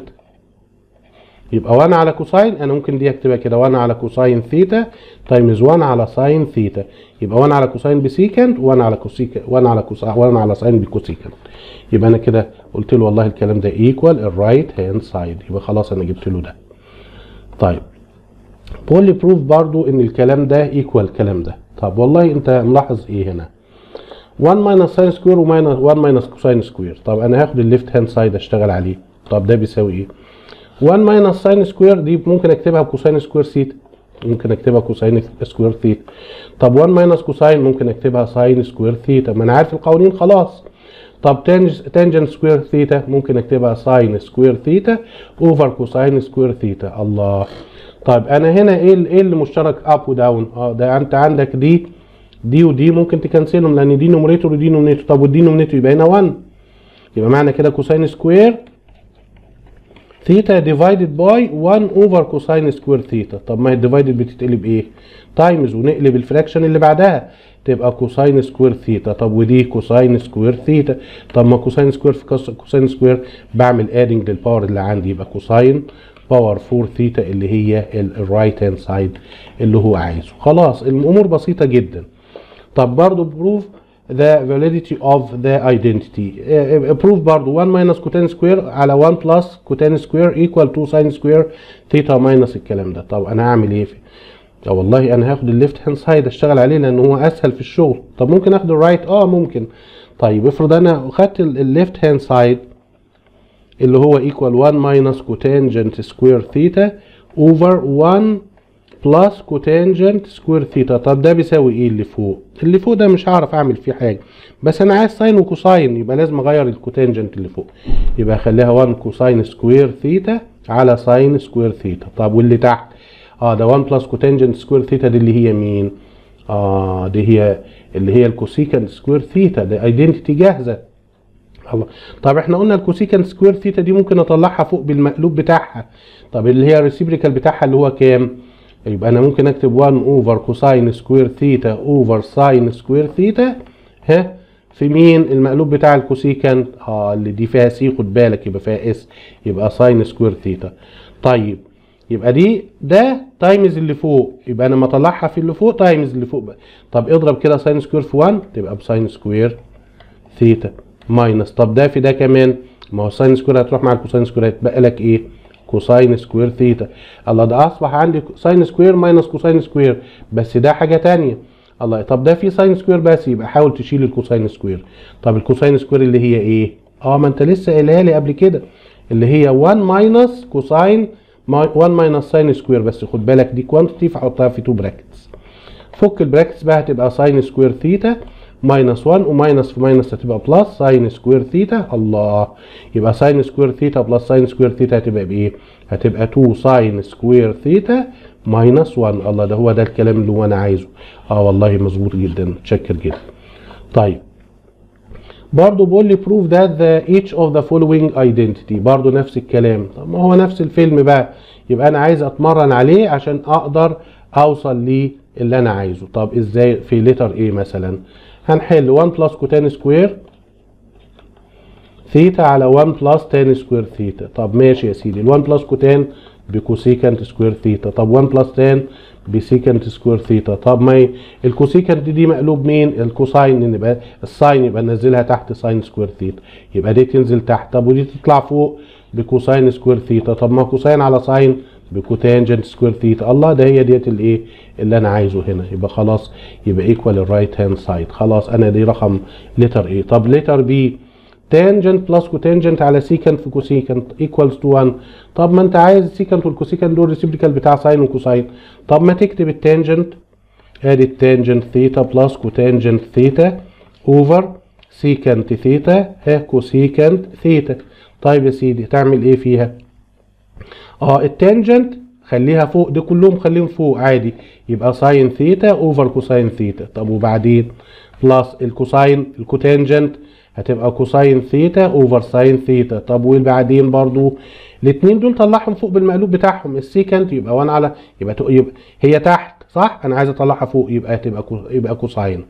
يبقى 1 على كوساين انا ممكن دي اكتبها كده 1 على كوساين ثيتا تايمز 1 على ساين ثيتا يبقى 1 على كوساين بسيكنت 1 على كوسيكنت 1 على كوساين 1 على ساين بكوسيكنت يبقى انا كده قلت له والله الكلام ده ايكوال الرايت هاند سايد يبقى خلاص انا جبت له ده طيب بقول لي بروف برضو ان الكلام ده ايكوال الكلام ده طب والله انت ملاحظ ايه هنا 1 ماينس ساين سكوير وماينس 1 ماينس كوساين سكوير طب انا هاخد الليفت هاند سايد اشتغل عليه طب ده بيساوي ايه 1 ماينس ساين سكوير دي ممكن اكتبها بكوساين سكوير ثيتا ممكن اكتبها كوساين سكوير ثيتا طب 1 ماينس كوساين ممكن اكتبها ساين سكوير ثيتا ما انا عارف القوانين خلاص طب تانجنت سكوير ثيتا ممكن اكتبها ساين سكوير ثيتا اوفر كوساين سكوير ثيتا الله طيب انا هنا ايه ايه اللي مشترك اب وداون اه ده انت عندك دي دي ودي ممكن تكنسلهم لان دي نوميريتور ودي نوميريتور طب والدي نوميريتور يبقى هنا 1 يبقى معنى كده كوساين سكوير ثيتا ديفايدد باي 1 اوفر كوساين سكوير ثيتا طب ما هي الديفايدد بتتقلب ايه تايمز ونقلب الفراكشن اللي بعدها تبقى كوساين سكوير ثيتا طب ودي كوساين سكوير ثيتا طب ما كوساين سكوير في كوساين سكوير بعمل ادنج للباور اللي عندي يبقى كوساين باور 4 ثيتا اللي هي الرايت هاند سايد اللي هو عايزه خلاص الامور بسيطه جدا طب برضو بروف the validity of the identity uh, proof برضو 1 minus cotangent square على 1 plus cotangent square equal to sin square theta minus الكلام ده طب انا هعمل ايه اه والله انا هاخد الليفت هاند سايد اشتغل عليه لان هو اسهل في الشغل طب ممكن اخد الرايت اه ممكن طيب افرض انا خدت الليفت هاند سايد اللي هو equal 1 minus cotangent square theta over 1 بلس كوتانجنت سكوير ثيتا طب ده بيساوي ايه اللي فوق اللي فوق ده مش هعرف اعمل فيه حاجه بس انا عايز ساين وكوساين يبقى لازم اغير الكوتانجنت اللي فوق يبقى اخليها 1 كوساين سكوير ثيتا على ساين سكوير ثيتا طب واللي تحت اه ده 1 بلس كوتانجنت سكوير ثيتا دي اللي هي مين اه دي هي اللي هي الكوسيكانت سكوير ثيتا ده ايدنتيتي جاهزه الله طب احنا قلنا الكوسيكانت سكوير ثيتا دي ممكن اطلعها فوق بالمقلوب بتاعها طب اللي هي الريسيبريكال بتاعها اللي هو كام يبقى انا ممكن اكتب 1 اوفر كوساين سكوير ثيتا اوفر ساين سكوير ثيتا ها في مين المقلوب بتاع الكوسيكانت اه اللي دي فيها سي خد بالك يبقى فيها اس يبقى ساين سكوير ثيتا طيب يبقى دي ده تايمز اللي فوق يبقى انا ما اطلعها في اللي فوق تايمز اللي فوق بقى طب اضرب كده ساين سكوير في 1 تبقى بساين سكوير ثيتا ماينس طب ده في ده كمان ما هو ساين سكوير هتروح مع الكوساين سكوير هيتبقى لك ايه كوساين سكوير ثيتا الله ده اصبح عندي ساين سكوير ماينس كوساين سكوير بس ده حاجه تانية الله طب ده في ساين سكوير بس يبقى حاول تشيل الكوساين سكوير طب الكوساين سكوير اللي هي ايه اه ما انت لسه قايلها لي قبل كده اللي هي 1 ماينس كوساين 1 ماينس ساين سكوير بس خد بالك دي كوانتيتي فحطها في 2 براكتس فك البراكتس بقى هتبقى ساين سكوير ثيتا ماينس 1 وماينس في ماينس هتبقى بلس ساين سكوير ثيتا الله يبقى ساين سكوير ثيتا بلس ساين سكوير ثيتا هتبقى بايه؟ هتبقى 2 ساين سكوير ثيتا ماينس 1 الله ده هو ده الكلام اللي هو انا عايزه اه والله مظبوط جدا متشكر جدا طيب برضه بيقول لي prove that the each of the following identity برضه نفس الكلام طب ما هو نفس الفيلم بقى يبقى انا عايز اتمرن عليه عشان اقدر اوصل للي انا عايزه طب ازاي في لتر ايه مثلا هنحل 1 بلس كوتان سكوير ثيتا على 1 بلس تان سكوير ثيتا طب ماشي يا سيدي ال 1 بلس كوتان بكوسيكانت سكوير ثيتا طب 1 بلس تان بسيكانت سكوير ثيتا طب ما هي الكوسيكانت دي مقلوب مين الكوساين يبقى الساين يبقى ننزلها تحت ساين سكوير ثيتا يبقى دي تنزل تحت طب ودي تطلع فوق بكوساين سكوير ثيتا طب ما كوساين على ساين بكوتانجنت سكوير ثيتا الله ده هي ديت الايه اللي انا عايزه هنا يبقى خلاص يبقى ايكوال الرايت هاند سايد خلاص انا دي رقم لتر ايه طب لتر بي تانجنت بلس كوتانجنت على سيكنت في كوسيكنت ايكوالز تو 1 طب ما انت عايز السيكنت والكوسيكنت دول ريسيبريكال بتاع ساين وكوساين طب ما تكتب التانجنت ادي التانجنت ثيتا بلس كوتانجنت ثيتا اوفر سيكنت ثيتا ها كوسيكنت ثيتا طيب يا سيدي تعمل ايه فيها اه التانجنت خليها فوق دي كلهم خليهم فوق عادي يبقى ساين ثيتا اوفر كوساين ثيتا طب وبعدين بلس الكوساين الكوتانجنت هتبقى كوساين ثيتا اوفر ساين ثيتا طب وبعدين برضو الاثنين دول طلعهم فوق بالمقلوب بتاعهم السيكنت يبقى 1 على يبقى, يبقى هي تحت صح انا عايز اطلعها فوق يبقى تبقى كو يبقى كوساين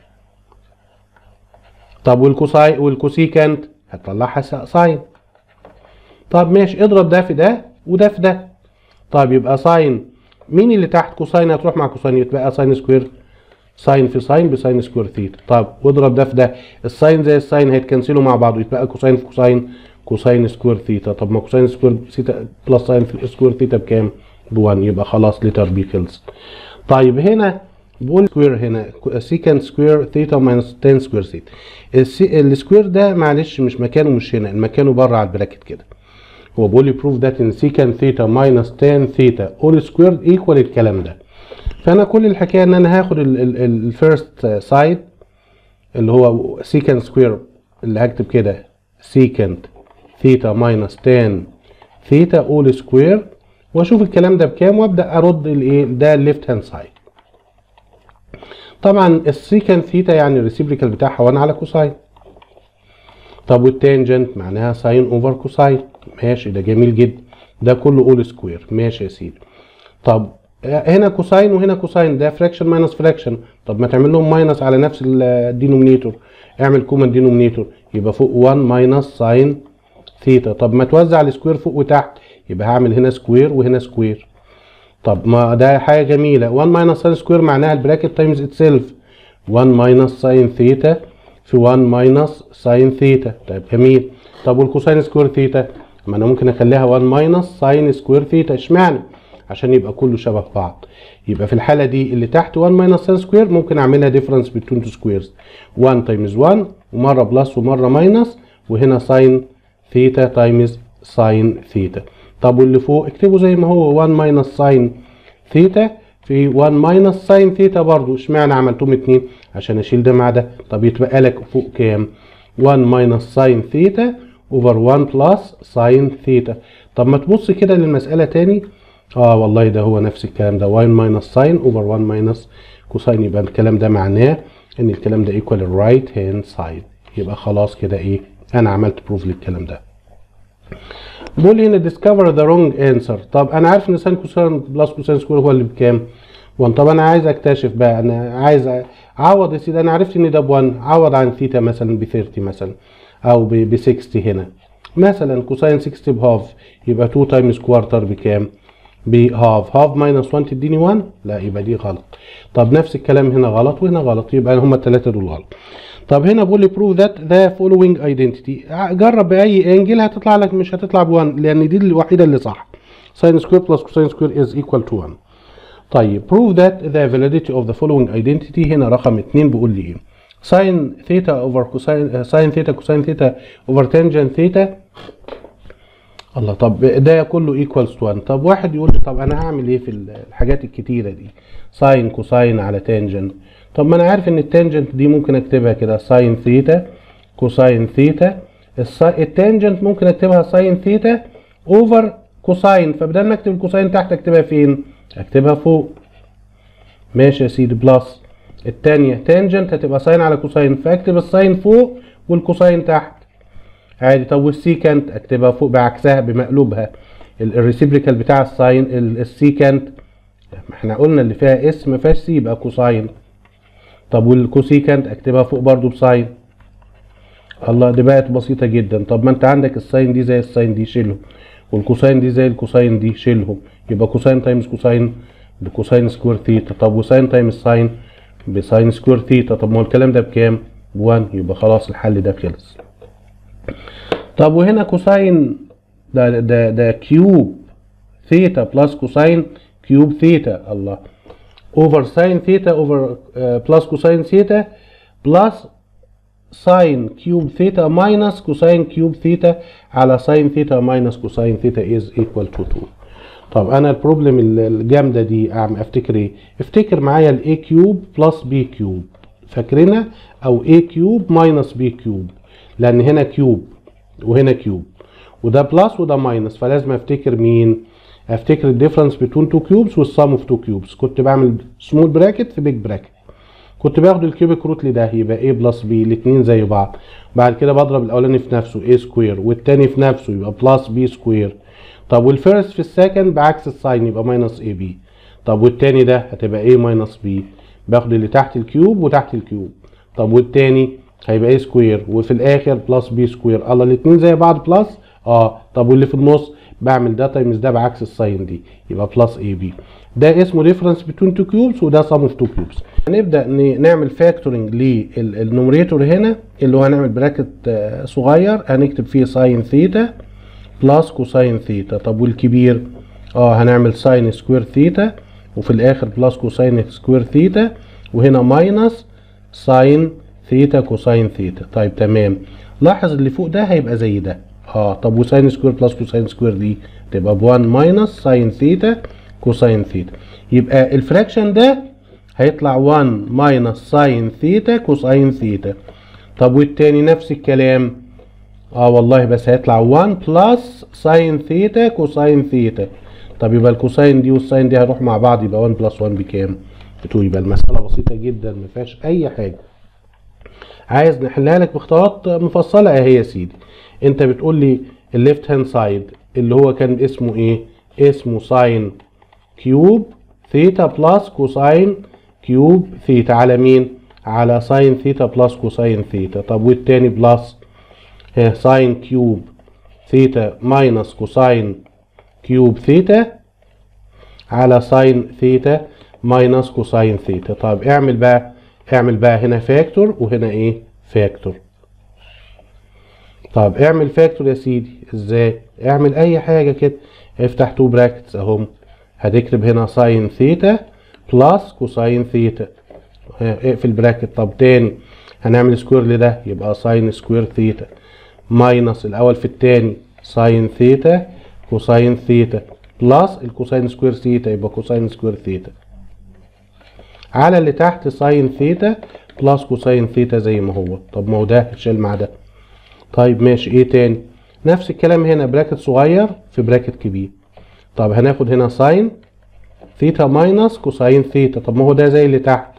طب والكوساين والكوسيكنت هتطلعها ساين طب ماشي اضرب ده في ده وده في ده طب يبقى ساين مين اللي تحت كوساين هتروح مع كوساين يتبقى ساين سكوير ساين في ساين بساين سكوير ثيتا طب واضرب ده في ده الساين زي الساين هيتكنسلوا مع بعض ويتبقى كوساين في كوساين كوساين سكوير ثيتا طب ما كوساين سكوير ثيتا بلس ساين في سكوير ثيتا بكام؟ ب 1 يبقى خلاص لتر بي خلص طيب هنا بقول سكوير هنا سيكنت سكوير ثيتا ماينس 10 سكوير ثيتا السكوير ده معلش مش مكانه مش هنا مكانه بره على البراكت كده هو بيقول لي بروف ذات ان سيكنت ثيتا ماينس 10 ثيتا اول سكوير ايكوال الكلام ده فانا كل الحكايه ان انا هاخد الفيرست سايد اللي هو سيكنت سكوير اللي هكتب كده سيكنت ثيتا ماينس 10 ثيتا اول سكوير واشوف الكلام ده بكام وابدا ارد الايه ده الليفت هاند سايد طبعا السيكنت ثيتا يعني الريسيبريكال بتاعها 1 على كوساين طب والتانجنت معناها ساين اوفر كوساين ماشي ده جميل جدا ده كله اول سكوير ماشي يا سيدي طب هنا كوساين وهنا كوساين ده فراكشن ماينس فراكشن طب ما تعمل لهم ماينس على نفس الدينومينيتور اعمل كومن دينومينيتور يبقى فوق 1 ماينس ساين ثيتا طب ما توزع السكوير فوق وتحت يبقى هعمل هنا سكوير وهنا سكوير طب ما ده حاجه جميله 1 ماينس ساين سكوير معناها البراكت تايمز اتسيلف 1 ماينس ساين ثيتا في 1 ماينس ساين ثيتا طيب جميل طب والكوساين سكوير ثيتا ما انا ممكن اخليها 1 ماينس ساين سكوير ثيتا اشمعنى عشان يبقى كله شبه بعض يبقى في الحاله دي اللي تحت 1 ماينس ساين سكوير ممكن اعملها ديفرنس بين تو سكويرز 1 تايمز 1 ومره بلس ومره ماينس وهنا ساين ثيتا تايمز ساين ثيتا طب واللي فوق اكتبه زي ما هو 1 ماينس ساين ثيتا في 1 ماينس ساين ثيتا برضو اشمعنى عملتهم اتنين عشان اشيل ده مع ده طب يتبقى لك فوق كام 1 ماينس ساين ثيتا اوفر 1 بلس ساين ثيتا طب ما تبص كده للمساله تاني اه والله ده هو نفس الكلام ده 1 ماينس ساين اوفر 1 ماينس كوساين يبقى الكلام ده معناه ان الكلام ده ايكوال الرايت هاند سايد يبقى خلاص كده ايه انا عملت بروف للكلام ده بيقول لي هنا discover the wrong answer طب انا عارف ان ساين كوساين بلس كوساين سكوير هو اللي بكام 1 طب انا عايز اكتشف بقى انا عايز اعوض يا سيدي انا عرفت ان ده ب 1 عوض عن ثيتا مثلا ب 30 مثلا او ب 60 هنا مثلا كوساين 60 بهاف يبقى 2 تايمز كوارتر بكام؟ بهاف هاف ماينس 1 تديني 1 لا يبقى دي غلط طب نفس الكلام هنا غلط وهنا غلط يبقى هما الثلاثه دول غلط طب هنا بقول لي بروف ذات ذا فولوينج ايدنتيتي جرب باي انجل هتطلع لك مش هتطلع ب 1 لان دي الوحيده اللي صح ساين سكوير بلس كوساين سكوير از ايكوال تو 1 طيب prove that the validity of the following identity هنا رقم 2 بيقول لي ايه ساين ثيتا اوفر كوساين ساين ثيتا كوساين ثيتا اوفر تانجن ثيتا الله طب ده كله ايكوالز تو 1 طب واحد يقول لي طب انا هعمل ايه في الحاجات الكتيره دي ساين كوساين على تانجن طب ما انا عارف ان التانجنت دي ممكن اكتبها كده ساين ثيتا كوساين ثيتا التانجنت ممكن اكتبها ساين ثيتا اوفر كوساين فبدل ما اكتب الكوساين تحت اكتبها فين اكتبها فوق ماشي يا سيدي بلس التانية تانجنت هتبقى ساين على كوساين فاكتب الساين فوق والكوساين تحت عادي طب والسيكنت اكتبها فوق بعكسها بمقلوبها الريسيبريكال بتاع الساين السيكنت ما احنا قلنا اللي فيها اس ما فيهاش سي يبقى كوساين طب والكوسيكنت اكتبها فوق برضو بساين الله دي بقت بسيطة جدا طب ما انت عندك الساين دي زي الساين دي شيله والكوساين دي زي الكوساين دي شيلهم يبقى كوساين تايمز كوساين بكوساين سكوير ثيتا طب وساين تايمز ساين بساين سكوير ثيتا طب ما هو الكلام ده بكام؟ ب 1 يبقى خلاص الحل ده خلص طب وهنا كوساين ده ده ده كيوب ثيتا بلس كوساين كيوب ثيتا الله اوفر ساين ثيتا اوفر بلس كوساين ثيتا بلس ساين كيوب ثيتا ماينس كوساين كيوب ثيتا على ساين ثيتا ماينس كوساين ثيتا از ايكوال تو 2 طب انا البروبلم الجامده دي اعمل افتكر ايه افتكر معايا الاي كيوب بلس بي كيوب فاكرينها او اي كيوب ماينس بي كيوب لان هنا كيوب وهنا كيوب وده بلس وده ماينس فلازم افتكر مين افتكر الديفرنس بين تو كيوبس والسم اوف تو كيوبس كنت بعمل سمول براكت في بيج براكت كنت باخد الكيوبيك روت لده يبقى a بلس b الاثنين زي بعض بعد كده بضرب الاولاني في نفسه a سكوير والتاني في نفسه يبقى بلس b سكوير طب والفيرست في السكند بعكس الساين يبقى ماينس اي بي طب والتاني ده هتبقى a ماينس b باخد اللي تحت الكيوب وتحت الكيوب طب والتاني هيبقى a سكوير وفي الاخر بلس b سكوير الله الاثنين زي بعض بلس اه طب واللي في النص بعمل ده تايمز ده بعكس الساين دي يبقى بلس اي بي ده اسمه ديفرنس بين تو كيوبس وده سم اوف تو كيوبس هنبدا نعمل فاكتورنج للنوميريتور هنا اللي هو هنعمل براكت صغير هنكتب فيه ساين ثيتا بلس كوساين ثيتا طب والكبير اه هنعمل ساين سكوير ثيتا وفي الاخر بلس كوساين سكوير ثيتا وهنا ماينس ساين ثيتا كوساين ثيتا طيب تمام لاحظ اللي فوق ده هيبقى زي ده اه طب وساين سكوير بلس كوساين سكوير دي تبقى ب 1 ماينس ساين ثيتا كوساين ثيتا يبقى الفراكشن ده هيطلع 1 ماينس ساين ثيتا كوساين ثيتا طب والتاني نفس الكلام اه والله بس هيطلع 1 بلس ساين ثيتا كوساين ثيتا طب يبقى الكوساين دي والساين دي هيروح مع بعض يبقى 1 بلس 1 بكام؟ بتقول يبقى المسألة بسيطة جدا ما فيهاش أي حاجة عايز نحلها لك بخطوات مفصلة اهي يا سيدي انت بتقول لي الليفت هاند سايد اللي هو كان اسمه ايه؟ اسمه ساين كيوب ثيتا بلس كوساين كيوب ثيتا على مين؟ على ساين ثيتا بلس كوساين ثيتا طب والتاني بلس ساين كيوب ثيتا ماينس كوساين كيوب ثيتا على ساين ثيتا ماينس كوساين ثيتا طب اعمل بقى اعمل بقى هنا فاكتور وهنا ايه فاكتور طب اعمل فاكتور يا سيدي ازاي اعمل اي حاجة كده افتح تو براكتس اهم هتكتب هنا ساين ثيتا بلس كوساين ثيتا اقفل براكت طب تاني هنعمل سكوير لده يبقى ساين سكوير ثيتا ماينس الاول في التاني ساين ثيتا كوساين ثيتا بلس الكوساين سكوير ثيتا يبقى كوساين سكوير ثيتا على اللي تحت ساين ثيتا بلس كوساين ثيتا زي ما هو طب ما هو ده اتشال مع ده طيب ماشي ايه تاني نفس الكلام هنا براكت صغير في براكت كبير طب هناخد هنا ساين ثيتا ماينس كوساين ثيتا طب ما هو ده زي اللي تحت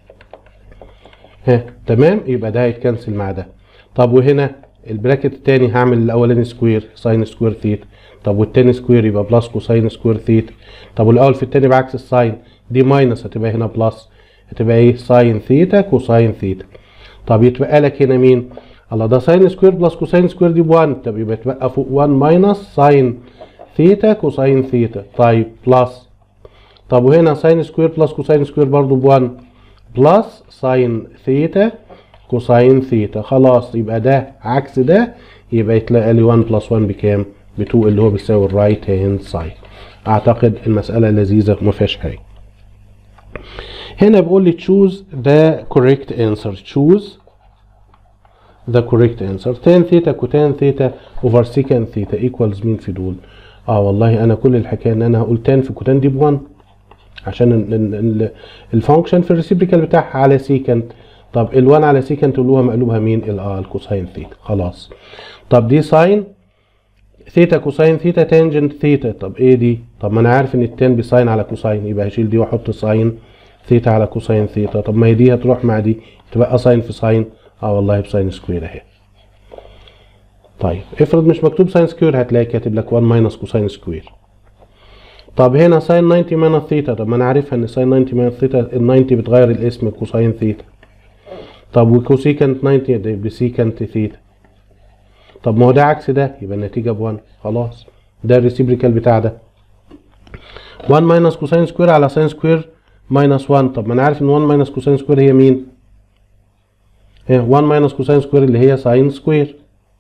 ها تمام يبقى ده هيتكنسل مع ده طب وهنا البراكت التاني هعمل الاولاني سكوير ساين سكوير ثيتا طب والتاني سكوير يبقى بلس كوساين سكوير ثيتا طب والاول في التاني بعكس الساين دي ماينس هتبقى هنا بلس هتبقى ايه ساين ثيتا كوساين ثيتا طب يتبقى لك هنا مين الله ده ساين سكوير بلس كوساين سكوير دي ب 1 طب يبقى يتبقى فوق 1 ماينس ساين ثيتا كوساين ثيتا طيب بلس طب وهنا ساين سكوير بلس كوساين سكوير برضو ب 1 بلس ساين ثيتا كوساين ثيتا خلاص يبقى ده عكس ده يبقى يتلاقى لي 1 بلس 1 بكام؟ ب 2 اللي هو بيساوي الرايت هاند سايد اعتقد المسألة لذيذة ما فيهاش حاجة هنا بيقول لي choose the correct answer choose the correct answer tan ثيتا كوتان ثيتا over secant ثيتا equals مين في دول اه والله انا كل الحكايه ان انا هقول tan في كوتان دي ب 1 عشان الفانكشن في الريسيبريكال بتاعها على سيكنت طب ال1 على سيكنت اللي هو مقلوبها مين ال اه الكوساين ثيتا خلاص طب دي ساين ثيتا كوساين ثيتا تانجنت ثيتا طب ايه دي طب ما انا عارف ان التان بساين على كوساين يبقى هشيل دي واحط ساين ثيتا على كوساين ثيتا طب ما هي دي هتروح مع دي تبقى ساين في ساين اه والله بساين سكوير اهي طيب افرض مش مكتوب ساين سكوير هتلاقي كاتب لك 1 ماينس كوساين سكوير طب هنا ساين 90 ماينس ثيتا طب ما انا عارفها ان ساين 90 ماينس ثيتا ال 90 بتغير الاسم كوساين ثيتا طب وكوسيكنت 90 ده بسيكنت ثيتا طب ما هو ده عكس ده يبقى النتيجة ب 1 خلاص ده الريسيبريكال بتاع ده 1 ماينس كوساين سكوير على ساين سكوير ماينس 1 طب ما انا عارف ان 1 ماينس كوساين سكوير هي مين؟ هي 1 ماينس كوساين سكوير اللي هي ساين سكوير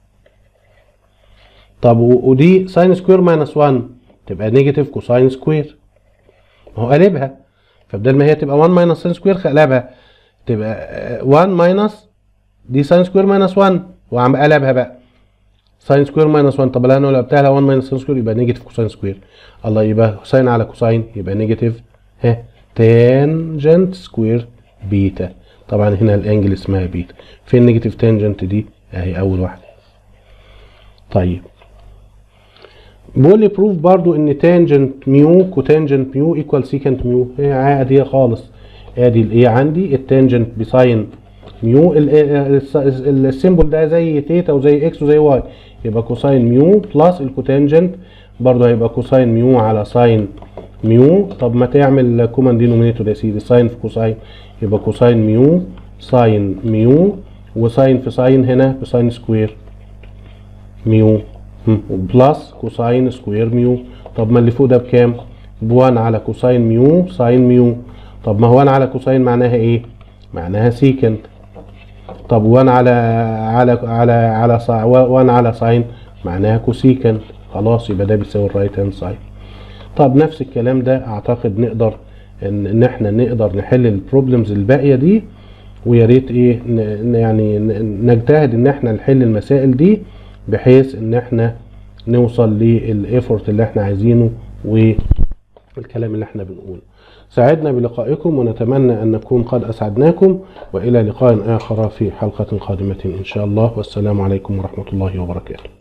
طب و- ودي ساين سكوير ماينس 1 تبقى نيجاتيف كوساين سكوير ما هو قلبها فبدل ما هي تبقى 1 ماينس ساين سكوير قلبها تبقى آه، 1 ماينس دي ساين سكوير ماينس 1 وعم قلبها بقى ساين سكوير ماينس 1 طب انا لو قلبتها لها 1 ماينس ساين سكوير يبقى نيجاتيف كوساين سكوير الله يبقى ساين على كوساين يبقى نيجاتيف ها تانجنت سكوير بيتا طبعا هنا الانجل اسمها بيتا فين نيجاتيف تانجنت دي اهي اول واحده طيب بيقول لي بروف برضو ان تانجنت ميو كوتانجنت ميو ايكوال سيكنت ميو هي عاديه خالص ادي الايه عندي التانجنت بساين ميو ال- ال- ال- السيمبل ده زي تيتا وزي اكس وزي واي يبقى كوساين ميو بلس الكوتانجنت برضه هيبقى كوساين ميو على ساين ميو طب ما تعمل كومن دينومينيتور يا سيدي ساين في كوساين يبقى كوساين ميو ساين ميو وساين في ساين هنا بساين سكوير ميو هم، بلس كوساين سكوير ميو طب ما اللي فوق ده بكام؟ ب 1 على كوساين ميو ساين ميو طب ما هو 1 على كوساين معناها ايه؟ معناها سيكنت طب 1 على على على على سا 1 على ساين معناها كوسيكنت خلاص يبقى ده بيساوي الرايت هاند سايد طب نفس الكلام ده اعتقد نقدر ان ان احنا نقدر نحل البروبلمز الباقيه دي ويا ريت ايه ن- ن- يعني ن- نجتهد ان احنا نحل المسائل دي بحيث ان احنا نوصل للايفورت اللي احنا عايزينه والكلام اللي احنا بنقوله سعدنا بلقائكم ونتمنى ان نكون قد اسعدناكم والى لقاء اخر في حلقه قادمه ان شاء الله والسلام عليكم ورحمه الله وبركاته